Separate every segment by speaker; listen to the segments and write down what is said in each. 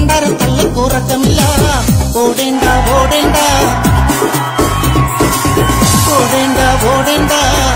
Speaker 1: പണ്ടാരം തള്ളിക്കുറക്കമില്ല ഓടേണ്ട ഓടേണ്ട ഓടേണ്ട ഓടേണ്ട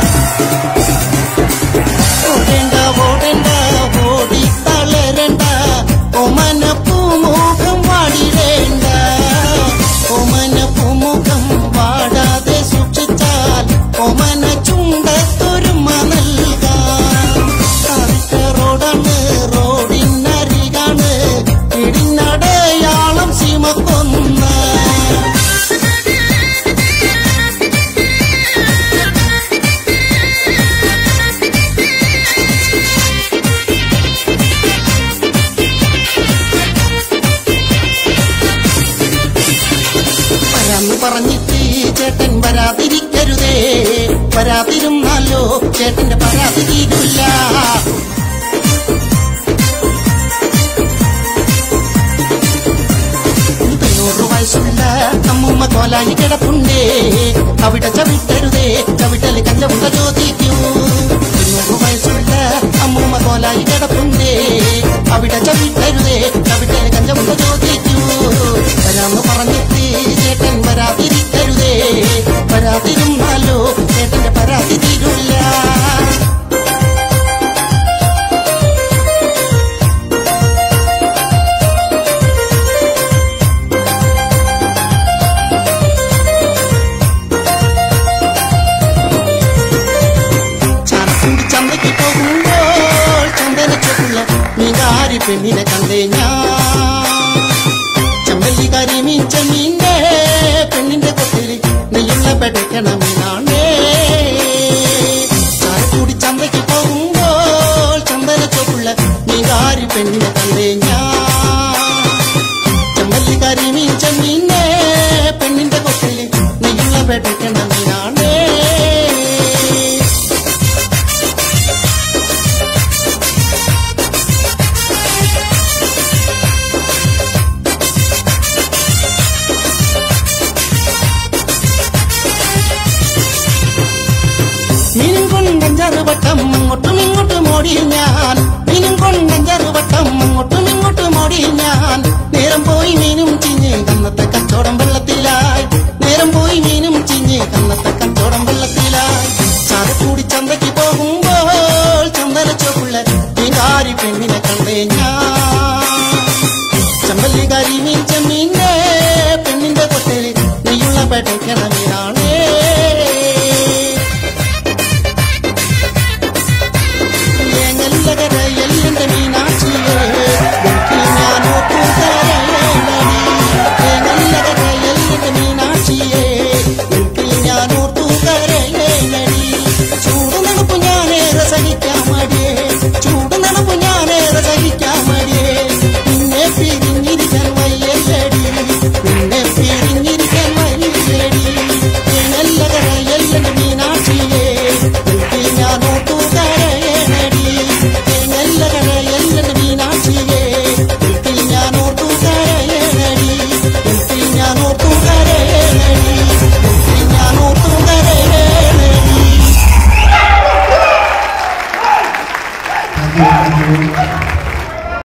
Speaker 1: ഓടേണ്ട ഓടേണ്ട ഓടി തളരണ്ട ഓമന പൂമുഖം വാടിടേണ്ട ഓമന പൂമുഖം വാടാതെ സൂക്ഷിച്ചാൽ ഓമന ചുണ്ടത്തൊരുമ നൽകാം കറുത്ത റോഡാണ് റോഡിനരികാണ് ഇടിനടയാളം സിമക്കൊന്ന വരാന്ന് പറഞ്ഞിട്ട് ചേട്ടൻ വരാതിരിക്കരുതേ വരാതിരുന്നാലോ ചേട്ടന്റെ പരാതി തീരില്ല തൊണ്ണൂറ് വയസ്സുള്ള അമ്മൂമ്മ കോലായി കിടപ്പുണ്ടേ അവിടെ ചവിട്ടരുതേ ചവിട്ടല് കഞ്ചമുണ്ട ചോദിക്കൂ തൊണ്ണൂറ് വയസ്സുള്ള അമ്മൂമ്മ കോലായി കിടപ്പുണ്ടേ അവിടെ ചവിട്ടരുതേ ചവിട്ടല് കഞ്ചമുണ്ട ചോദിക്കൂ വരാന്ന് പറഞ്ഞിട്ട് ചേട്ടൻ വരാതിരിക്കരുതേ വരാതിരുന്നാലോ ചേട്ടന്റെ പരാതി തീരില്ല ചാർക്കൂടി ചന്തയ്ക്ക് പോകുമ്പോൾ ചന്ദന ചൊല്ല മീൻകാരി പെണ്ണിനെ കണ്ടേ ഞാൻ ചമ്മല്ലി കരി മീൻ ചെമ്മീന്റെ പെണ്ണിന്റെ കൊത്തില് നെയ്യുള്ള പെടക്കണ മീനാണേ ചാർക്കൂടി ചന്തയ്ക്ക് പോകുമ്പോൾ ചന്ദന ചൊല്ല മീൻകാരി പെണ്ണിനെ കണ്ടേ ഞാൻ ചമ്മല്ലി കരി മീൻ ചെമ്മീന്റെ പെണ്ണിന്റെ കൊത്തില് നെയ്യുള്ള പെടക്കണ മീനാണേ മീനും കൊണ്ടഞ്ചാറ് വട്ടം അങ്ങോട്ടും ഇങ്ങോട്ടും ഓടി ഞാൻ മീനും കൊണ്ടഞ്ചാറ് വട്ടം അങ്ങോട്ടും ഇങ്ങോട്ടും ഓടി ഞാൻ നേരം പോയി മീനും ചീ